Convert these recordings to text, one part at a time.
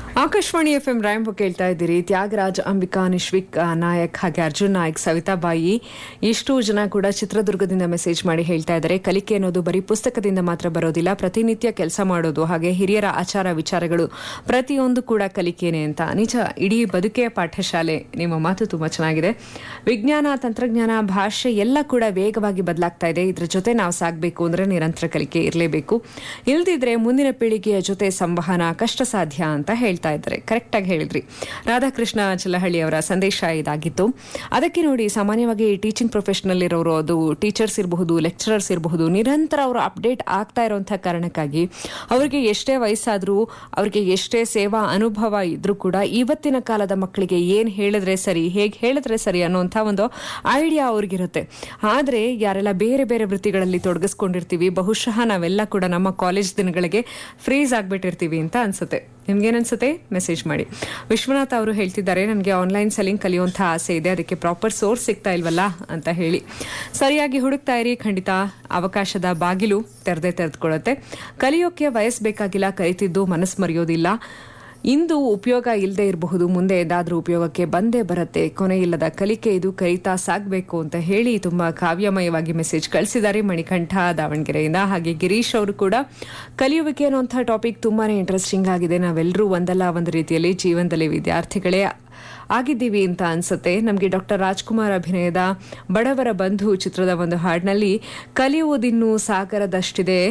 Akashvani F M ರಾಯಂಬ ಕೇಳ್ತಾ ಇದ್ದೀರಿ ತ್ಯಾಗರಾಜ್ ಅಂಬಿಕಾ ನಿಶ್ವಿಕ್ ಆ, ನಾಯಕ್ ಹಾಗೆ ಅರ್ಜುನ್ ನಾಯಕ್ ಸವಿತಾಬಾಯಿ ಇಷ್ಟು ಜನ ಕೂಡ ಚಿತ್ರದುರ್ಗದಿಂದ ಮೆಸೇಜ್ ಮಾಡಿ ಹೇಳ್ತಾ ಇದ್ದಾರೆ ಕಲಿಕೆ ಅನ್ನೋದು ಬರೀ ಪುಸ್ತಕದಿಂದ ಮಾತ್ರ ಬರೋದಿಲ್ಲ ಪ್ರತಿನಿತ್ಯ ಕೆಲಸ ಮಾಡೋದು ಹಾಗೆ ಹಿರಿಯರ ಆಚಾರ ವಿಚಾರಗಳು ಪ್ರತಿಯೊಂದು ಕೂಡ ಕಲಿಕೆನೆ ಅಂತ ನಿಜ ಇಡೀ ಬದುಕೇ ಪಾಠಶಾಲೆ ನಿಮ್ಮ ಮಾತು ತುಂಬಾ ಚೆನ್ನಾಗಿದೆ ವಿಜ್ಞಾನ ತಂತ್ರಜ್ಞಾನ ಭಾಷೆ ಎಲ್ಲ ಕೂಡ ವೇಗವಾಗಿ ಬದಲಾಗ್ತಾ ಇದೆ ಇದ್ರ ಜೊತೆ ನಾವು ಸಾಗಬೇಕು ಅಂದ್ರೆ ನಿರಂತರ ಕಲಿಕೆ ಇರಲೇಬೇಕು ಇಲ್ದಿದ್ರೆ ಮುಂದಿನ ಪೀಳಿಗೆಯ ಜೊತೆ ಸಂವಹನ ಕಷ್ಟ ಸಾಧ್ಯ ಅಂತ ಹೇಳ್ತಾ ಇದ್ದಾರೆ ಕರೆಕ್ಟ್ ಆಗಿ ಹೇಳಿದ್ರಿ ರಾಧಾಕೃಷ್ಣ ಚಲ್ಲಹಳ್ಳಿ ಅವರ ಸಂದೇಶ ಇದಾಗಿತ್ತು ಅದಕ್ಕೆ ನೋಡಿ ಸಾಮಾನ್ಯವಾಗಿ ಟೀಚಿಂಗ್ ಪ್ರೊಫೆಷನಲ್ ಇರೋರು ಅದು ಟೀಚರ್ಸ್ ಇರಬಹುದು ಲೆಕ್ಚರರ್ಸ್ ಇರಬಹುದು ನಿರಂತರ ಅವರು ಅಪ್ಡೇಟ್ ಆಗ್ತಾ ಇರುವಂತಹ ಕಾರಣಕ್ಕಾಗಿ ಅವರಿಗೆ ಎಷ್ಟೇ ವಯಸ್ಸಾದ್ರೂ ಅವರಿಗೆ ಎಷ್ಟೇ ಸೇವಾ ಅನುಭವ ಇದ್ರೂ ಕೂಡ ಇವತ್ತಿನ ಕಾಲದ ಮಕ್ಕಳಿಗೆ ಏನ್ ಹೇಳಿದ್ರೆ ಸರಿ ಹೇಗೆ ಹೇಳಿದ್ರೆ ಸರಿ ಅನ್ನುವಂಥ ಒಂದು ಐಡಿಯಾ ಅವ್ರಿಗಿರುತ್ತೆ ಆದ್ರೆ ಯಾರೆಲ್ಲ ಬೇರೆ ಬೇರೆ ವೃತ್ತಿಗಳಲ್ಲಿ ತೊಡಗಿಸ್ಕೊಂಡಿರ್ತೀವಿ ಬಹುಶಃ ನಾವೆಲ್ಲ ಕೂಡ ನಮ್ಮ ಕಾಲೇಜ್ ದಿನಗಳಿಗೆ ಫ್ರೀಸ್ ಆಗ್ಬಿಟ್ಟಿರ್ತೀವಿ ಅಂತ ಅನ್ಸುತ್ತೆ ನಿಮ್ಗೇನನ್ಸುತ್ತೆ ಮೆಸೇಜ್ ಮಾಡಿ ವಿಶ್ವನಾಥ್ ಅವರು ಹೇಳ್ತಿದ್ದಾರೆ ನನಗೆ ಆನ್ಲೈನ್ ಸೆಲ್ಲಿಂಗ್ ಕಲಿಯುವಂಥ ಆಸೆ ಇದೆ ಅದಕ್ಕೆ ಪ್ರಾಪರ್ ಸೋರ್ಸ್ ಸಿಗ್ತಾ ಇಲ್ವಲ್ಲ ಅಂತ ಹೇಳಿ ಸರಿಯಾಗಿ ಹುಡುಕ್ತಾ ಇರಿ ಖಂಡಿತ ಅವಕಾಶದ ಬಾಗಿಲು ತೆರೆದೇ ತೆರೆದುಕೊಳ್ಳುತ್ತೆ ಕಲಿಯೋಕೆ ವಯಸ್ಸು ಬೇಕಾಗಿಲ್ಲ ಕಲಿತಿದ್ದು ಮನಸ್ಸು ಮರೆಯೋದಿಲ್ಲ ಇಂದು ಉಪಯೋಗ ಇಲ್ಲದೆ ಇರಬಹುದು ಮುಂದೆ ಏದಾದ್ರೂ ಉಪಯೋಗಕ್ಕೆ ಬಂದೇ ಬರುತ್ತೆ ಕೊನೆ ಇಲ್ಲದ ಕಲಿಕೆ ಇದು ಕಲಿತಾ ಸಾಗಬೇಕು ಅಂತ ಹೇಳಿ ತುಂಬಾ ಕಾವ್ಯಮಯವಾಗಿ ಮೆಸೇಜ್ ಕಳಿಸಿದ್ದಾರೆ ಮಣಿಕಂಠ ದಾವಣಗೆರೆಯಿಂದ ಹಾಗೆ ಗಿರೀಶ್ ಅವರು ಕೂಡ ಕಲಿಯುವಿಕೆ ಅನ್ನುವಂಥ ಟಾಪಿಕ್ ತುಂಬಾನೇ ಇಂಟ್ರೆಸ್ಟಿಂಗ್ ಆಗಿದೆ ನಾವೆಲ್ಲರೂ ಒಂದಲ್ಲ ಒಂದು ರೀತಿಯಲ್ಲಿ ಜೀವನದಲ್ಲಿ ವಿದ್ಯಾರ್ಥಿಗಳೇ ಆಗಿದ್ದೀವಿ ಅಂತ ಅನ್ಸುತ್ತೆ ನಮಗೆ ಡಾಕ್ಟರ್ ರಾಜ್ಕುಮಾರ್ ಅಭಿನಯದ ಬಡವರ ಬಂಧು ಚಿತ್ರದ ಒಂದು ಹಾಡಿನಲ್ಲಿ ಕಲಿಯುವುದಿನ್ನೂ ಸಾಗರದಷ್ಟಿದೆ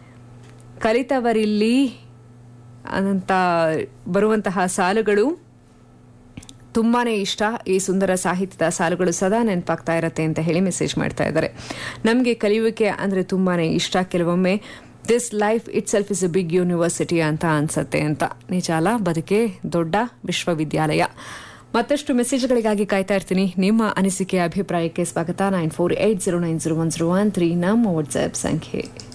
ಕಲಿತವರಿಲ್ಲಿ ಅಂತ ಬರುವಂತಹ ಸಾಲುಗಳು ತುಂಬಾನೇ ಇಷ್ಟ ಈ ಸುಂದರ ಸಾಹಿತ್ಯದ ಸಾಲುಗಳು ಸದಾ ನೆನಪಾಗ್ತಾ ಇರತ್ತೆ ಅಂತ ಹೇಳಿ ಮೆಸೇಜ್ ಮಾಡ್ತಾ ಇದ್ದಾರೆ ನಮಗೆ ಕಲಿಯುವಿಕೆ ಅಂದ್ರೆ ತುಂಬಾನೇ ಇಷ್ಟ ಕೆಲವೊಮ್ಮೆ this life itself is a big university ಅಂತ ಅನ್ಸತ್ತೆ ಅಂತ ನಿಜ ಅಲ್ಲ ಬದುಕೆ ದೊಡ್ಡ ವಿಶ್ವವಿದ್ಯಾಲಯ ಮತ್ತಷ್ಟು ಮೆಸೇಜ್ಗಳಿಗಾಗಿ ಕಾಯ್ತಾ ಇರ್ತೀನಿ ನಿಮ್ಮ ಅನಿಸಿಕೆ ಅಭಿಪ್ರಾಯಕ್ಕೆ ಸ್ವಾಗತ nine four eight zero nine zero one zero one three ನಮ್ಮ ವಾಟ್ಸ್ಆಪ್ ಸಂಖ್ಯೆ